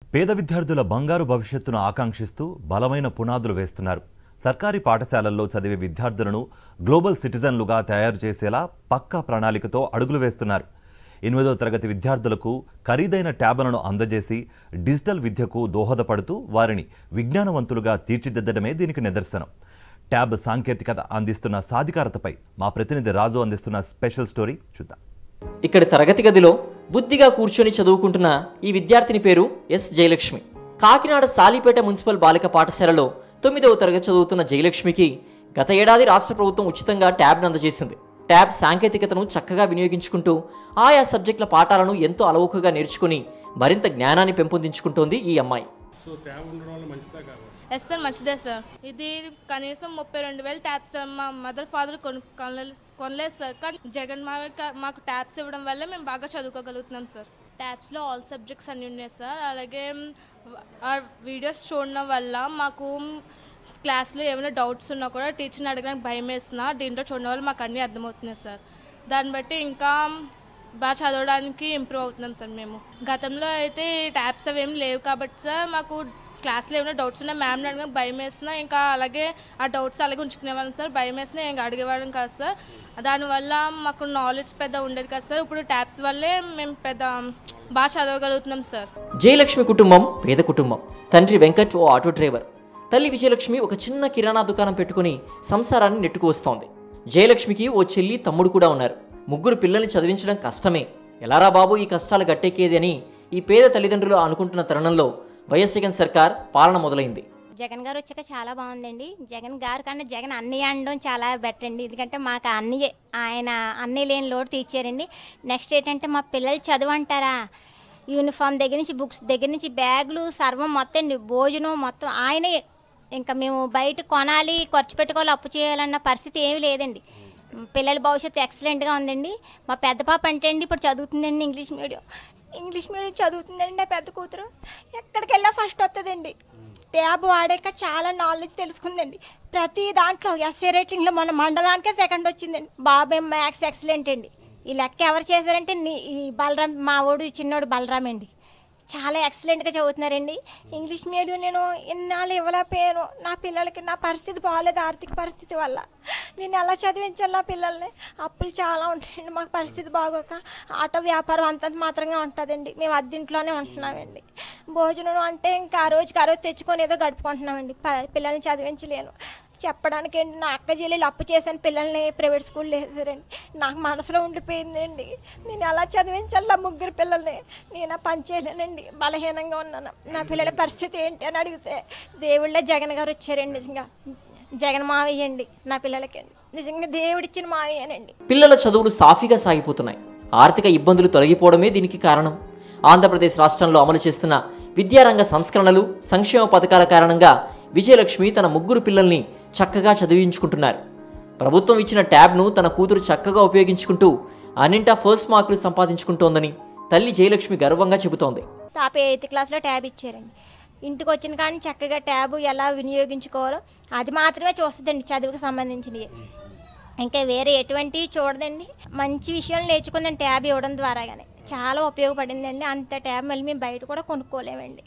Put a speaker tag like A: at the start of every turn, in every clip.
A: పేద విద్యార్థుల బంగారు భవిష్యత్తును ఆకాంక్షిస్తూ బలమైన పునాదులు వేస్తున్నారు సర్కారీ పాఠశాలల్లో చదివే విద్యార్థులను గ్లోబల్ సిటిజన్లుగా తయారు చేసేలా పక్కా ప్రణాళికతో అడుగులు వేస్తున్నారు ఎనిమిదో తరగతి విద్యార్థులకు ఖరీదైన ట్యాబ్లను అందజేసి డిజిటల్ విద్యకు దోహదపడుతూ వారిని విజ్ఞానవంతులుగా తీర్చిదిద్దడమే దీనికి నిదర్శనం ట్యాబ్ సాంకేతికత అందిస్తున్న సాధికారతపై మా ప్రతినిధి రాజు అందిస్తున్న స్పెషల్ స్టోరీ చూద్దాం
B: ఇక్కడి తరగతి గదిలో బుద్ధిగా కూర్చొని చదువుకుంటున్న ఈ విద్యార్థిని పేరు ఎస్ జయలక్ష్మి కాకినాడ సాలిపేట మున్సిపల్ బాలిక పాఠశాలలో తొమ్మిదవ తరగతి చదువుతున్న జయలక్ష్మికి గత ఏడాది రాష్ట్ర ప్రభుత్వం ఉచితంగా ట్యాబ్ను అందజేసింది ట్యాబ్ సాంకేతికతను చక్కగా వినియోగించుకుంటూ ఆయా సబ్జెక్టుల పాఠాలను ఎంతో అలవోకగా నేర్చుకుని మరింత జ్ఞానాన్ని పెంపొందించుకుంటోంది ఈ అమ్మాయి
C: సో ట్యాబ్ ఉండడం వల్ల మంచిదా కాదు
D: ఎస్ సార్ మంచిదే సార్ ఇది కనీసం ముప్పై రెండు వేలు ట్యాబ్స్ సార్ మా మదర్ ఫాదర్ కొను కొనలేదు కొనలేదు సార్ కానీ జగన్ మావయ్య మాకు ట్యాబ్స్ ఇవ్వడం వల్ల మేము బాగా చదువుకోగలుగుతున్నాం సార్ ట్యాబ్స్లో ఆల్ సబ్జెక్ట్స్ అన్నీ ఉన్నాయి సార్ అలాగే ఆ వీడియోస్ చూడడం వల్ల మాకు క్లాస్లో ఏమైనా డౌట్స్ ఉన్నా కూడా టీచర్ని అడగడానికి భయం వేసినా దీంట్లో చూడడం వల్ల మాకు అన్నీ అర్థమవుతున్నాయి సార్ దాన్ని బట్టి ఇంకా బాగా చదవడానికి ఇంప్రూవ్ అవుతున్నాం సార్ మేము గతంలో అయితే ట్యాబ్స్ అవి ఏమి లేవు కాబట్టి సార్ మాకు క్లాస్లో ఏమైనా డౌట్స్ ఉన్నా మ్యామ్ని అడగడానికి భయం వేసినా ఇంకా అలాగే ఆ డౌట్స్ అలాగే ఉంచుకునేవాళ్ళం సార్ భయం వేసినా ఇంకా అడిగేవాళ్ళం కాదు సార్ దానివల్ల మాకు నాలెడ్జ్ పెద్ద ఉండేది కదా సార్ ఇప్పుడు ట్యాబ్స్ వల్లే మేము పెద్ద బాగా చదవగలుగుతున్నాం సార్
B: జయలక్ష్మి కుటుంబం పేద కుటుంబం తండ్రి వెంకట్ ఓ ఆటో డ్రైవర్ తల్లి విజయలక్ష్మి ఒక చిన్న కిరాణా దుకాణం పెట్టుకుని సంసారాన్ని నెట్టుకు వస్తోంది జయలక్ష్మికి ఓ చెల్లి తమ్ముడు కూడా ఉన్నారు ముగ్గురు పిల్లల్ని చదివించడం కష్టమే ఎలారా బాబు ఈ కష్టాలు గట్టెక్కేది అని ఈ పేద తల్లిదండ్రులు అనుకుంటున్న తరుణంలో వైఎస్ జగన్ సర్కార్ పాలన మొదలైంది
E: జగన్ గారు వచ్చాక చాలా బాగుందండి జగన్ గారు కన్నా జగన్ అన్నయ్య అనడం చాలా బెటర్ అండి ఎందుకంటే మాకు అన్నయ్య ఆయన అన్నయ్య లేని లోటు తీర్చారండి నెక్స్ట్ ఏంటంటే మా పిల్లలు చదువు అంటారా యూనిఫామ్ దగ్గర నుంచి బుక్స్ దగ్గర నుంచి బ్యాగులు సర్వం మొత్తం అండి భోజనం మొత్తం ఆయనే ఇంకా మేము బయట కొనాలి ఖర్చు పెట్టుకోవాలి అప్పు చేయాలన్న పరిస్థితి ఏమీ లేదండి పిల్లల భవిష్యత్తు ఎక్సలెంట్గా ఉందండి మా పెద్ద పాప అంటే అండి ఇప్పుడు చదువుతుందండి ఇంగ్లీష్ మీడియం ఇంగ్లీష్ మీడియం చదువుతుందండి నా పెద్ద కూతురు ఎక్కడికి వెళ్ళా ఫస్ట్ వస్తుందండి ట్యాబ్ వాడాక చాలా నాలెడ్జ్ తెలుసుకుందండి ప్రతి దాంట్లో ఎస్ఏ రేటింగ్లో మన మండలానికే సెకండ్ వచ్చిందండి బాబాయ్ మ్యాథ్స్ ఎక్సలెంట్ అండి ఈ లెక్క ఎవరు చేశారంటే నీ- ఈ బలరాం మా ఓడు చిన్నోడు బలరాం అండి చాలా ఎక్సలెంట్గా చదువుతున్నారండి ఇంగ్లీష్ మీడియం నేను ఇన్నాళ్ళు ఇవ్వలేకపోయాను నా పిల్లలకి నా పరిస్థితి బాగాలేదు ఆర్థిక పరిస్థితి వల్ల నేను ఎలా చదివించాలి నా పిల్లల్ని అప్పులు చాలా ఉంటాయండి మాకు పరిస్థితి బాగోక ఆటో వ్యాపారం అంతంత మాత్రంగా ఉంటుందండి మేము అద్దెంట్లోనే ఉంటున్నామండి భోజనం అంటే ఇంకా ఆ రోజుకి ఆ రోజు తెచ్చుకొని ఏదో గడుపుకుంటున్నామండి ప- పిల్లల్ని చదివించలేను చెప్పడానికి ఏంటి నా అక్క చెల్లెలు అప్పు చేశాను పిల్లల్ని ప్రైవేట్ స్కూల్లో వేసారండి నాకు మనసులో ఉండిపోయిందండి నేను ఎలా చదివించాలి నా ముగ్గురు పిల్లల్ని నేను ఆ పని చేయలేనండి బలహీనంగా ఉన్నాను నా పిల్లల పరిస్థితి ఏంటి అని అడిగితే దేవుళ్ళే జగన్ గారు వచ్చారండి నిజంగా జగన్ మావయ్య అండి నా పిల్లలకి నిజంగా దేవుడిచ్చిన మావయ్యనండి
B: పిల్లల చదువులు సాఫీగా సాగిపోతున్నాయి ఆర్థిక ఇబ్బందులు తొలగిపోవడమే దీనికి కారణం ఆంధ్రప్రదేశ్ రాష్ట్రంలో అమలు చేస్తున్న విద్యారంగ సంస్కరణలు సంక్షేమ పథకాల కారణంగా విజయలక్ష్మి తన ముగ్గురు పిల్లల్ని చక్కగా చదివించుకుంటున్నారు ప్రభుత్వం ఇచ్చిన ట్యాబ్ను తన కూతురు చక్కగా ఉపయోగించుకుంటూ అన్నింటా ఫస్ట్ మార్కులు సంపాదించుకుంటోందని తల్లి జయలక్ష్మి గర్వంగా చెబుతోంది
E: తాప ఎయిత్ క్లాస్లో ట్యాబ్ ఇచ్చారండి ఇంటికి వచ్చిన కానీ చక్కగా ట్యాబ్ ఎలా వినియోగించుకోవాలో అది మాత్రమే చూస్తుందండి చదువుకు సంబంధించినవి ఇంకా వేరే ఎటువంటి చూడదండి మంచి విషయాలు నేర్చుకుందండి ట్యాబ్ ఇవ్వడం ద్వారా కానీ చాలా ఉపయోగపడిందండి అంత ట్యాబ్ మళ్ళీ మేము బయట కూడా కొనుక్కోలేమండి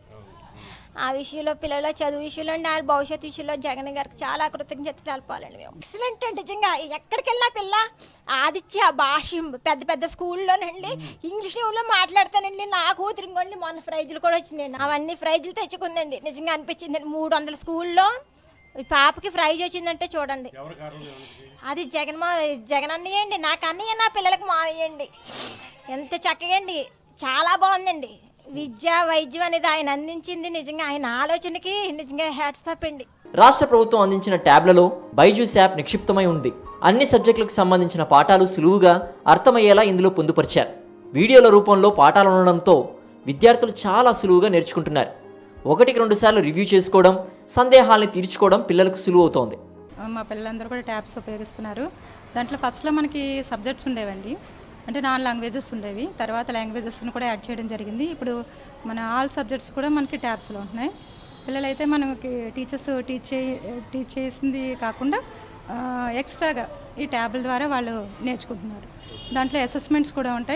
E: ఆ విషయంలో పిల్లల చదువు విషయంలో అండి ఆ భవిష్యత్తు విషయంలో జగన్ గారికి చాలా కృతజ్ఞత తెలపాలండి మేము ఎక్సలెంట్ అండి నిజంగా ఎక్కడికి వెళ్ళా పిల్ల ఆదిత్య భాష పెద్ద పెద్ద స్కూల్లోనండి ఇంగ్లీష్ లో మాట్లాడతానండి నా కూతురు ఇంకోండి మొన్న ప్రైజులు కూడా వచ్చినాయండి అవన్నీ ప్రైజులు తెచ్చుకుందండి నిజంగా అనిపించిందండి మూడు వందల స్కూల్లో ఈ పాపకి ప్రైజ్ వచ్చిందంటే చూడండి
C: ఎవరి కారణం ఎవరికి
E: అది జగన్ మా జగన్ అన్నయ్య అండి నాకు అన్నయ్య నా పిల్లలకు మావయ్య అండి ఎంత చక్కగా అండి చాలా బాగుందండి విద్య వైద్యం అనేది ఆయన అందించింది నిజంగా ఆయన ఆలోచనకి నిజంగా హ్యాట్స్ తప్పండి
B: రాష్ట్ర ప్రభుత్వం అందించిన ట్యాబ్లలో బైజూస్ యాప్ నిక్షిప్తమై ఉంది అన్ని సబ్జెక్టులకు సంబంధించిన పాఠాలు సులువుగా అర్థమయ్యేలా ఇందులో పొందుపరిచారు వీడియోల రూపంలో పాఠాలు ఉండడంతో విద్యార్థులు చాలా సులువుగా నేర్చుకుంటున్నారు ఒకటికి రెండు సార్లు రివ్యూ చేసుకోవడం సందేహాల్ని తీర్చుకోవడం పిల్లలకు సులువు అవుతోంది
F: మా పిల్లలందరూ కూడా ట్యాబ్స్ ఉపయోగిస్తున్నారు దాంట్లో ఫస్ట్లో మనకి సబ్జెక్ట్స్ ఉండేవండి అంటే నాన్ లాంగ్వేజెస్ ఉండేవి తర్వాత లాంగ్వేజెస్ని కూడా యాడ్ చేయడం జరిగింది ఇప్పుడు మన ఆల్ సబ్జెక్ట్స్ కూడా మనకి ట్యాబ్స్లో ఉంటున్నాయి పిల్లలైతే మనకి టీచర్స్ టీచ్ చే టీచ్ చేసింది కాకుండా ఆ, ఎక్స్ట్రాగా ఈ ట్యాబ్ల ద్వారా వాళ్ళు నేర్చుకుంటున్నారు దాంట్లో అసెస్మెంట్స్ కూడా ఉంటాయి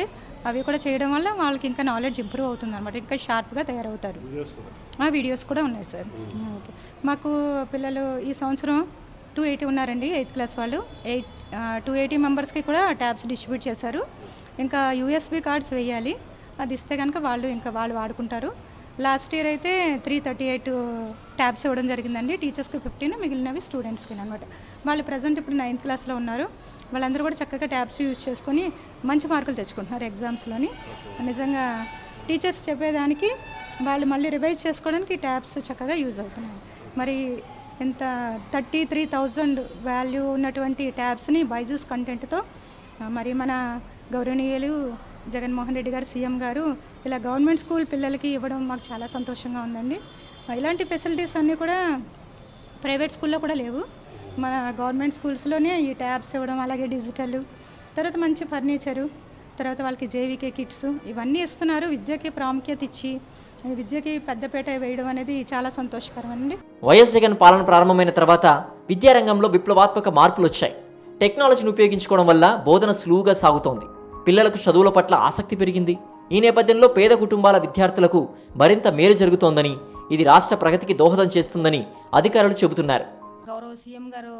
F: అవి కూడా చేయడం వల్ల వాళ్ళకి ఇంకా నాలెడ్జ్ ఇంప్రూవ్ అవుతుంది అనమాట ఇంకా షార్ప్గా తయారవుతారు ఆ, వీడియోస్ కూడా ఉన్నాయి సార్ ఓకే మాకు పిల్లలు ఈ సంవత్సరం టూ ఎయిటీ ఉన్నారండి ఎయిత్ క్లాస్ వాళ్ళు ఎయిట్ టూ ఎయిటీ మెంబర్స్కి కూడా ట్యాబ్స్ డిస్ట్రిబ్యూట్ చేశారు ఇంకా యూఎస్బి కార్డ్స్ వేయాలి అది ఇస్తే కనుక వాళ్ళు ఇంకా వాళ్ళు వాడుకుంటారు లాస్ట్ ఇయర్ అయితే త్రీ థర్టీ ఎయిట్ ట్యాబ్స్ ఇవ్వడం జరిగిందండి టీచర్స్కి ఫిఫ్టీన్ మిగిలినవి స్టూడెంట్స్కి అనమాట వాళ్ళు ప్రజెంట్ ఇప్పుడు నైన్త్ క్లాస్లో ఉన్నారు వాళ్ళందరూ కూడా చక్కగా ట్యాబ్స్ యూజ్ చేసుకొని మంచి మార్కులు తెచ్చుకుంటున్నారు ఎగ్జామ్స్లోని నిజంగా టీచర్స్ చెప్పేదానికి వాళ్ళు మళ్ళీ రివైజ్ చేసుకోవడానికి ట్యాబ్స్ చక్కగా యూజ్ అవుతున్నాయి మరి ఇంత థర్టీ త్రీ థౌజండ్ వాల్యూ ఉన్నటువంటి ట్యాబ్స్ని బైజూస్ కంటెంట్తో మరి మన గౌరవనీయులు జగన్మోహన్ రెడ్డి గారు సీఎం గారు ఇలా గవర్నమెంట్ స్కూల్ పిల్లలకి ఇవ్వడం మాకు చాలా సంతోషంగా ఉందండి ఇలాంటి ఫెసిలిటీస్ అన్నీ కూడా ప్రైవేట్ స్కూల్లో కూడా లేవు మన గవర్నమెంట్ స్కూల్స్లోనే ఈ ట్యాబ్స్ ఇవ్వడం అలాగే డిజిటల్ తర్వాత మంచి ఫర్నిచరు తర్వాత వాళ్ళకి జేవికే కిట్స్ ఇవన్నీ ఇస్తున్నారు విద్యకి ప్రాముఖ్యత ఇచ్చి ఈ విద్యకి పెద్దపేట వేయడం అనేది చాలా సంతోషకరం అండి
B: వైఎస్ జగన్ పాలన ప్రారంభమైన తర్వాత విద్యారంగంలో విప్లవాత్మక మార్పులు వచ్చాయి టెక్నాలజీని ఉపయోగించుకోవడం వల్ల బోధన సులువుగా సాగుతోంది పిల్లలకు చదువుల పట్ల ఆసక్తి పెరిగింది ఈ నేపథ్యంలో పేద కుటుంబాల విద్యార్థులకు మరింత మేలు జరుగుతోందని ఇది రాష్ట్ర ప్రగతికి దోహదం చేస్తుందని అధికారులు చెబుతున్నారు
G: గౌరవ సీఎం గారు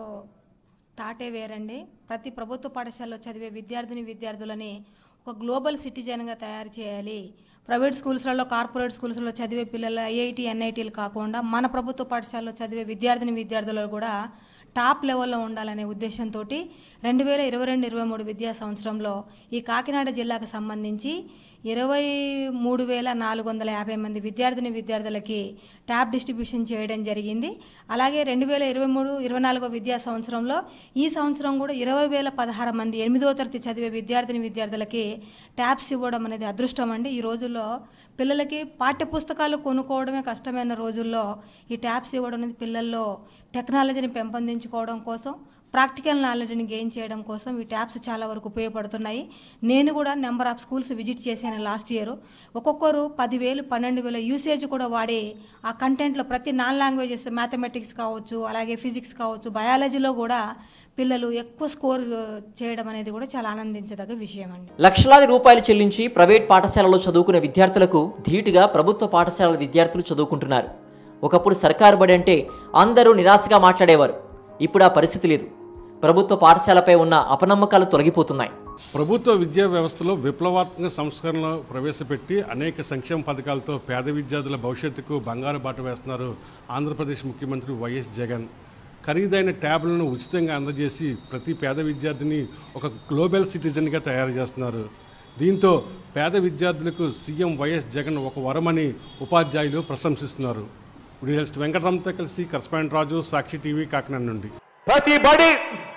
G: తాటే వేరండి ప్రతి ప్రభుత్వ పాఠశాలలో చదివే విద్యార్థిని విద్యార్థులని ఒక గ్లోబల్ సిటిజన్గా తయారు చేయాలి ప్రైవేట్ స్కూల్స్లలో కార్పొరేట్ స్కూల్స్లో చదివే పిల్లలు ఐఐటి ఎన్ఐటీలు కాకుండా మన ప్రభుత్వ పాఠశాలలో చదివే విద్యార్థిని విద్యార్థులు కూడా టాప్ లెవెల్లో ఉండాలనే ఉద్దేశంతో రెండు వేల ఇరవై రెండు ఇరవై మూడు విద్యా సంవత్సరంలో ఈ కాకినాడ జిల్లాకు సంబంధించి ఇరవై మూడు వేల నాలుగు వందల యాభై మంది విద్యార్థిని విద్యార్థులకి ట్యాబ్ డిస్ట్రిబ్యూషన్ చేయడం జరిగింది అలాగే రెండు వేల ఇరవై మూడు ఇరవై నాలుగో విద్యా సంవత్సరంలో ఈ సంవత్సరం కూడా ఇరవై వేల పదహారు మంది ఎనిమిదో తరగతి చదివే విద్యార్థిని విద్యార్థులకి ట్యాబ్స్ ఇవ్వడం అనేది అదృష్టం అండి ఈ రోజుల్లో పిల్లలకి పాఠ్యపుస్తకాలు కొనుక్కోవడమే కష్టమైన రోజుల్లో ఈ ట్యాబ్స్ ఇవ్వడం అనేది పిల్లల్లో టెక్నాలజీని పెంపొందించుకోవడం కోసం ప్రాక్టికల్ నాలెడ్జ్ని గెయిన్ చేయడం కోసం ఈ ట్యాబ్స్ చాలా వరకు ఉపయోగపడుతున్నాయి నేను కూడా నెంబర్ ఆఫ్ స్కూల్స్ విజిట్ చేశాను లాస్ట్ ఇయర్ ఒక్కొక్కరు పదివేలు పన్నెండు వేల యూసేజ్ కూడా వాడి ఆ కంటెంట్లో ప్రతి నాన్ లాంగ్వేజెస్ మ్యాథమెటిక్స్ కావచ్చు అలాగే ఫిజిక్స్ కావచ్చు బయాలజీలో కూడా పిల్లలు ఎక్కువ స్కోర్ చేయడం అనేది కూడా చాలా ఆనందించదగ్గ విషయం అండి
B: లక్షలాది రూపాయలు చెల్లించి ప్రైవేట్ పాఠశాలలో చదువుకునే విద్యార్థులకు ధీటుగా ప్రభుత్వ పాఠశాలల విద్యార్థులు చదువుకుంటున్నారు ఒకప్పుడు సర్కారు బడి అంటే అందరూ నిరాశగా మాట్లాడేవారు ఇప్పుడు ఆ పరిస్థితి లేదు ప్రభుత్వ పాఠశాలపై ఉన్న అపనమ్మకాలు తొలగిపోతున్నాయి
C: ప్రభుత్వ విద్యా వ్యవస్థలో విప్లవాత్మక సంస్కరణలు ప్రవేశపెట్టి అనేక సంక్షేమ పథకాలతో పేద విద్యార్థుల భవిష్యత్తుకు బంగారు బాట వేస్తున్నారు ఆంధ్రప్రదేశ్ ముఖ్యమంత్రి వైఎస్ జగన్ ఖరీదైన ట్యాబ్లను ఉచితంగా అందజేసి ప్రతి పేద విద్యార్థిని ఒక గ్లోబల్ సిటిజన్గా తయారు చేస్తున్నారు దీంతో పేద విద్యార్థులకు సీఎం వైఎస్ జగన్ ఒక వరమని ఉపాధ్యాయులు ప్రశంసిస్తున్నారు ఇప్పుడు వెంకటరామ్తో కలిసి కరస్పాండెంట్ రాజు సాక్షి టీవీ కాకినాడ నుండి
H: ప్రతి బడి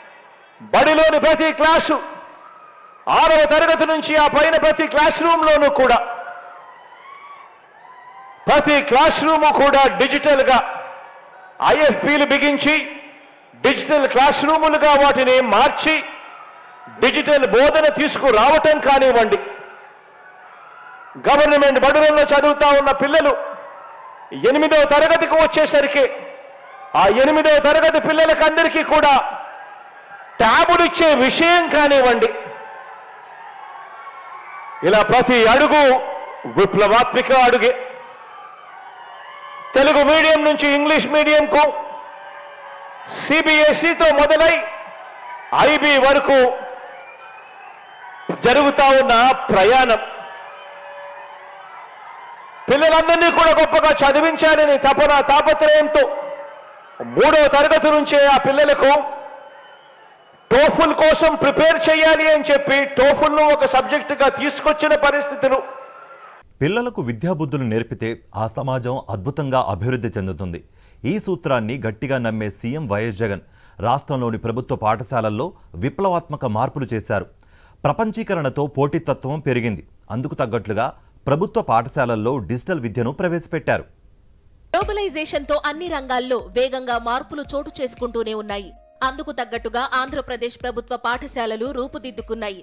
H: బడిలోని ప్రతి క్లాసు ఆరవ తరగతి నుంచి ఆ పైన ప్రతి క్లాస్ రూమ్లోనూ కూడా ప్రతి క్లాస్ రూము కూడా డిజిటల్గా ఐఎఫ్పీలు బిగించి డిజిటల్ క్లాస్ రూములుగా వాటిని మార్చి డిజిటల్ బోధన తీసుకురావటం కానివ్వండి గవర్నమెంట్ బడులలో చదువుతా ఉన్న పిల్లలు ఎనిమిదవ తరగతికి వచ్చేసరికి ఆ ఎనిమిదవ తరగతి పిల్లలకందరికీ కూడా ట్యాబులు ఇచ్చే విషయం కానివ్వండి ఇలా ప్రతి అడుగు విప్లవాత్మిక అడుగే తెలుగు మీడియం నుంచి ఇంగ్లీష్ మీడియంకు సిబిఎస్ఈతో మొదలై ఐబీ వరకు జరుగుతా ఉన్న ప్రయాణం పిల్లలందరినీ కూడా గొప్పగా చదివించాలని తపన తాపత్రయంతో మూడవ తరగతి నుంచే ఆ పిల్లలకు టోఫుల్ కోసం ప్రిపేర్ చేయాలి అని చెప్పి టోఫుల్ను ఒక సబ్జెక్టుగా తీసుకొచ్చిన పరిస్థితులు
A: పిల్లలకు విద్యాబుద్ధులు నేర్పితే ఆ సమాజం అద్భుతంగా అభివృద్ధి చెందుతుంది ఈ సూత్రాన్ని గట్టిగా నమ్మే సీఎం వైఎస్ జగన్ రాష్ట్రంలోని ప్రభుత్వ పాఠశాలల్లో విప్లవాత్మక మార్పులు చేశారు ప్రపంచీకరణతో పోటీతత్వం పెరిగింది అందుకు తగ్గట్లుగా ప్రభుత్వ పాఠశాలల్లో డిజిటల్ విద్యను ప్రవేశపెట్టారు
I: గ్లోబలైజేషన్ తో అన్ని రంగాల్లో వేగంగా మార్పులు చోటు చేసుకుంటూనే ఉన్నాయి అందుకు తగ్గట్టుగా ఆంధ్రప్రదేశ్ ప్రభుత్వ పాఠశాలలు రూపుదిద్దుకున్నాయి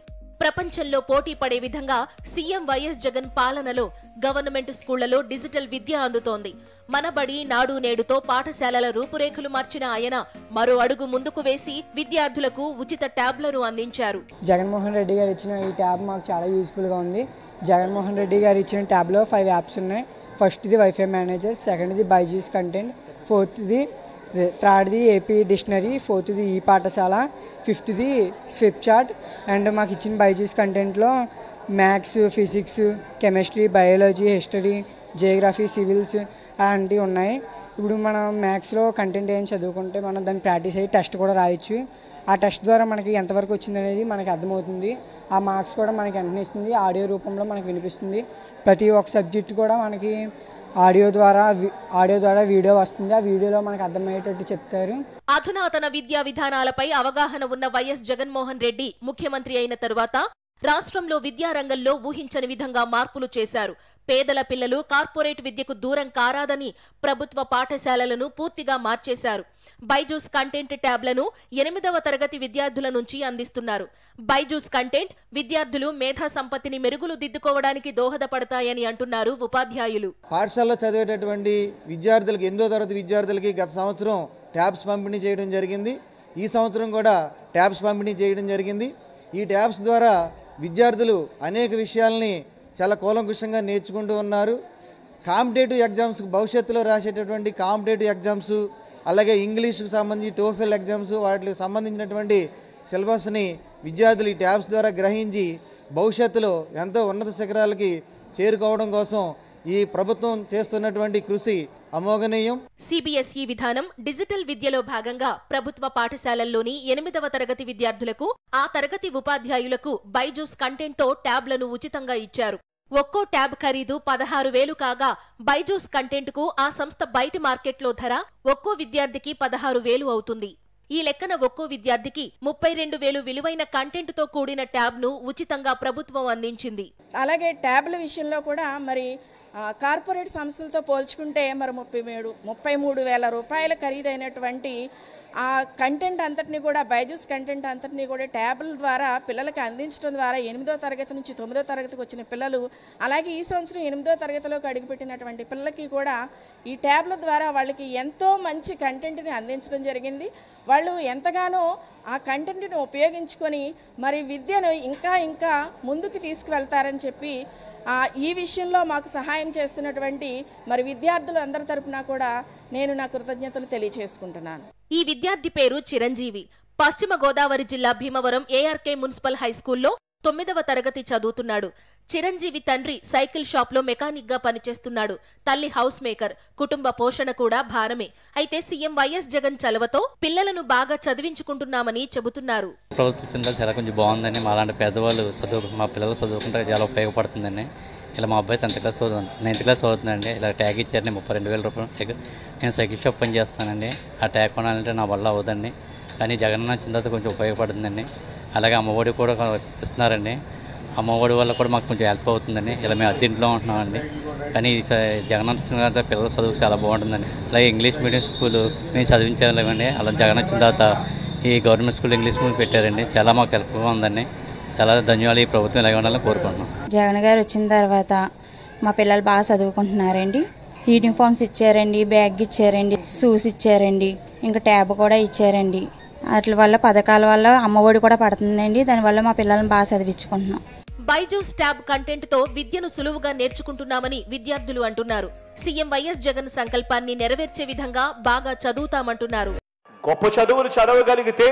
I: ప్రపంచంలో పోటీ పడే విధంగా సీఎం వైఎస్ జగన్ పాలనలో గవర్నమెంట్ స్కూళ్లలో డిజిటల్ విద్య అందుతోంది మనబడి నాడు నేడుతో పాఠశాలల రూపురేఖలు మార్చిన ఆయన మరో అడుగు ముందుకు వేసి విద్యార్థులకు ఉచిత ట్యాబ్లను అందించారు
J: జగన్మోహన్ రెడ్డి గారు ఇచ్చిన ఈ ట్యాబ్ మాకు చాలా యూస్ఫుల్గా ఉంది జగన్మోహన్ రెడ్డి గారు ఇచ్చిన ట్యాబ్లో ఫైవ్ యాప్స్ ఉన్నాయి ఫస్ట్ది వైఫై మేనేజర్ సెకండ్ది బైజూస్ కంటెంట్ ఫోర్త్ది థర్డ్ది ఏపీ డిక్షనరీ ఫోర్త్ది ఈ పాఠశాల ఫిఫ్త్ది స్విప్ చార్ట్ అండ్ మాకు ఇచ్చిన బైజూస్ కంటెంట్లో maths physics chemistry biology history geography civils అలాంటివి ఉన్నాయి ఇప్పుడు మనం మ్యాథ్స్లో కంటెంట్ ఏం చదువుకుంటే మనం దాన్ని ప్రాక్టీస్ అయ్యి టెస్ట్ కూడా రాయొచ్చు ఆ టెస్ట్ ద్వారా మనకి ఎంతవరకు వచ్చింది అనేది మనకి అర్థమవుతుంది ఆ మార్క్స్ కూడా మనకి వెంటనే ఇస్తుంది ఆడియో రూపంలో మనకి వినిపిస్తుంది ప్రతి ఒక్క సబ్జెక్ట్ కూడా మనకి ఆడియో ద్వారా వి- ఆడియో ద్వారా వీడియో వస్తుంది ఆ వీడియోలో మనకు అర్థమయ్యేటట్టు చెప్తారు
I: అధునాతన విద్యా విధానాలపై అవగాహన ఉన్న వైఎస్ జగన్మోహన్ రెడ్డి ముఖ్యమంత్రి అయిన తరువాత రాష్ట్రంలో విద్యారంగంలో ఊహించని విధంగా మార్పులు చేశారు పేదల పిల్లలు కార్పొరేట్ విద్యకు దూరం కారాదని ప్రభుత్వ పాఠశాలలను పూర్తిగా మార్చేశారు బైజూస్ కంటెంట్ ట్యాబ్లను ఎనిమిదవ తరగతి విద్యార్థుల నుంచి అందిస్తున్నారు బైజూస్ కంటెంట్ విద్యార్థులు మేధా సంపత్తిని మెరుగులు దిద్దుకోవడానికి దోహదపడతాయని అంటున్నారు ఉపాధ్యాయులు
K: పాఠశాలలో చదివేటటువంటి విద్యార్థులకి ఎనిమిదో తరగతి విద్యార్థులకి గత సంవత్సరం ట్యాబ్స్ పంపిణీ చేయడం జరిగింది ఈ సంవత్సరం కూడా ట్యాబ్స్ పంపిణీ చేయడం జరిగింది ఈ ట్యాబ్స్ ద్వారా విద్యార్థులు అనేక విషయాల్ని చాలా కూలంకుషంగా నేర్చుకుంటూ ఉన్నారు కాంపిటేటివ్ ఎగ్జామ్స్ భవిష్యత్తులో రాసేటటువంటి కాంపిటేటివ్ ఎగ్జామ్స్ అలాగే ఇంగ్లీష్కి సంబంధించి టోఫెల్ ఎగ్జామ్స్ వాటికి సంబంధించినటువంటి సిలబస్ని విద్యార్థులు ఈ ట్యాబ్స్ ద్వారా గ్రహించి భవిష్యత్తులో ఎంతో ఉన్నత శిఖరాలకి చేరుకోవడం కోసం ఈ ప్రభుత్వం చేస్తున్నటువంటి కృషి అమోఘనీయం
I: సిబిఎస్ఈ విధానం డిజిటల్ విద్యలో భాగంగా ప్రభుత్వ పాఠశాలల్లోని ఎనిమిదవ తరగతి విద్యార్థులకు ఆ తరగతి ఉపాధ్యాయులకు బైజూస్ కంటెంట్తో ట్యాబ్లను ఉచితంగా ఇచ్చారు ఒక్కో ట్యాబ్ ఖరీదు పదహారు వేలు కాగా బైజూస్ కంటెంట్కు ఆ సంస్థ బయటి మార్కెట్లో ధర ఒక్కో విద్యార్థికి పదహారు వేలు అవుతుంది ఈ లెక్కన ఒక్కో విద్యార్థికి ముప్పై రెండు వేలు విలువైన కంటెంట్తో కూడిన ట్యాబ్ను ఉచితంగా ప్రభుత్వం అందించింది
L: అలాగే ట్యాబ్ల విషయంలో కూడా మరి ఆ, కార్పొరేట్ సంస్థలతో పోల్చుకుంటే మరి ముప్పై మూడు ముప్పై మూడు వేల రూపాయల ఖరీదైనటువంటి ఆ కంటెంట్ అంతటిని కూడా బైజూస్ కంటెంట్ అంతటిని కూడా ట్యాబ్ల ద్వారా పిల్లలకి అందించడం ద్వారా ఎనిమిదో తరగతి నుంచి తొమ్మిదో తరగతికి వచ్చిన పిల్లలు అలాగే ఈ సంవత్సరం ఎనిమిదో తరగతిలోకి అడుగుపెట్టినటువంటి పిల్లలకి కూడా ఈ ట్యాబ్ల ద్వారా వాళ్ళకి ఎంతో మంచి కంటెంట్ని అందించడం జరిగింది వాళ్ళు ఎంతగానో ఆ కంటెంట్ని ఉపయోగించుకొని మరి విద్యను ఇంకా ఇంకా ముందుకు తీసుకువెళ్తారని చెప్పి ఆ, ఈ విషయంలో మాకు సహాయం చేస్తున్నటువంటి మరి విద్యార్థులు అందరి తరపున కూడా నేను నా కృతజ్ఞతలు తెలియచేసుకుంటున్నాను
I: ఈ విద్యార్థి పేరు చిరంజీవి పశ్చిమ గోదావరి జిల్లా భీమవరం ఏఆర్కే మున్సిపల్ హైస్కూల్లో తొమ్మిదవ తరగతి చదువుతున్నాడు చిరంజీవి తండ్రి సైకిల్ షాప్లో మెకానిక్ గా పనిచేస్తున్నాడు తల్లి హౌస్ మేకర్ కుటుంబ పోషణ కూడా భారమే అయితే సీఎం వైఎస్ జగన్ చలవతో పిల్లలను బాగా చదివించుకుంటున్నామని చెబుతున్నారు
M: ప్రభుత్వ కింద చాలా కొంచెం బాగుందని మా లాంటి పెద్దవాళ్ళు చదువు మా పిల్లలు చదువుకుంటే చాలా ఉపయోగపడుతుందండి ఇలా మా అబ్బాయి టెన్త్ క్లాస్ చదువు నైన్త్ క్లాస్ చదువుతుందండి ఇలా ట్యాగ్ ఇచ్చారండి ముప్పై రెండు వేల రూపాయలు ట్యాగ్ నేను సైకిల్ షాప్ పని చేస్తానండి ఆ ట్యాగ్ కొనాలంటే నా వల్ల అవ్వదండి కానీ జగన్ వచ్చిన తర్వాత కొంచెం ఉపయోగపడుతుందండి అలాగే అమ్మఒడి కూడా ఇస్తున్నారండి అమ్మఒడి వల్ల కూడా మాకు కొంచెం హెల్ప్ అవుతుందండి ఇలా మేము అద్దెంట్లో ఉంటున్నామండి కానీ ఈ స- జగన్ వచ్చిన తర్వాత పిల్లల చదువు చాలా బాగుంటుందండి అలాగే ఇంగ్లీష్ మీడియం స్కూల్ మేము చదివించలేమండి అలా జగన్ వచ్చిన తర్వాత ఈ గవర్నమెంట్ స్కూల్ ఇంగ్లీష్ స్కూల్ పెట్టారండి చాలా మాకు హెల్ప్గా ఉందండి చాలా ధన్యవాదాలు ఈ ప్రభుత్వం ఇలాగే ఉండాలని కోరుకుంటున్నాం
N: జగన్ గారు వచ్చిన తర్వాత మా పిల్లలు బాగా చదువుకుంటున్నారండి యూనిఫామ్స్ ఇచ్చారండి బ్యాగ్ ఇచ్చారండి షూస్ ఇచ్చారండి ఇంకా ట్యాబ్ కూడా ఇచ్చారండి వాటి వల్ల పథకాల వల్ల అమ్మఒడి కూడా పడుతుందండి దానివల్ల మా పిల్లల్ని బాగా చదివించుకుంటున్నాం
I: బైజూస్ ట్యాబ్ కంటెంట్ తో విద్యను సులువుగా నేర్చుకుంటున్నామని విద్యార్థులు అంటున్నారు సీఎం వైఎస్ జగన్ సంకల్పాన్ని నెరవేర్చే విధంగా బాగా చదువుతామంటున్నారు
H: గొప్ప చదువులు చదవగలిగితే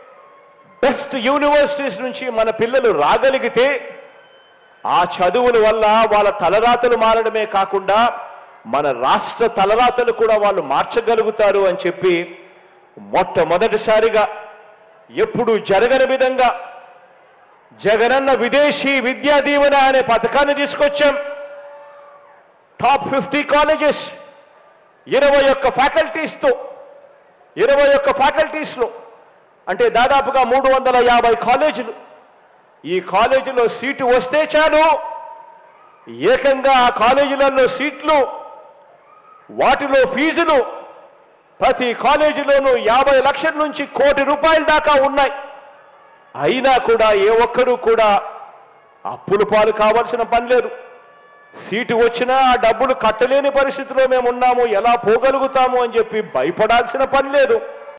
H: బెస్ట్ యూనివర్సిటీస్ నుంచి మన పిల్లలు రాగలిగితే ఆ చదువుల వల్ల వాళ్ళ తలరాతలు మారడమే కాకుండా మన రాష్ట్ర తలరాతలు కూడా వాళ్ళు మార్చగలుగుతారు అని చెప్పి మొట్టమొదటిసారిగా ఎప్పుడు జరగని విధంగా జగనన్న విదేశీ విద్యా దీవెన అనే పథకాన్ని తీసుకొచ్చాం టాప్ ఫిఫ్టీ కాలేజెస్ ఇరవై ఒక్క ఫ్యాకల్టీస్తో ఇరవై ఒక్క ఫ్యాకల్టీస్లో అంటే దాదాపుగా మూడు వందల యాభై కాలేజీలు ఈ కాలేజీలో సీటు వస్తే చాలు ఏకంగా ఆ కాలేజీలలో సీట్లు వాటిలో ఫీజులు ప్రతి కాలేజీలోనూ యాభై లక్షల నుంచి కోటి రూపాయల దాకా ఉన్నాయి అయినా కూడా ఏ ఒక్కరూ కూడా అప్పులు పాలు కావాల్సిన పని లేదు సీటు వచ్చినా ఆ డబ్బులు కట్టలేని పరిస్థితిలో మేము ఉన్నాము ఎలా పోగలుగుతాము అని చెప్పి భయపడాల్సిన పని లేదు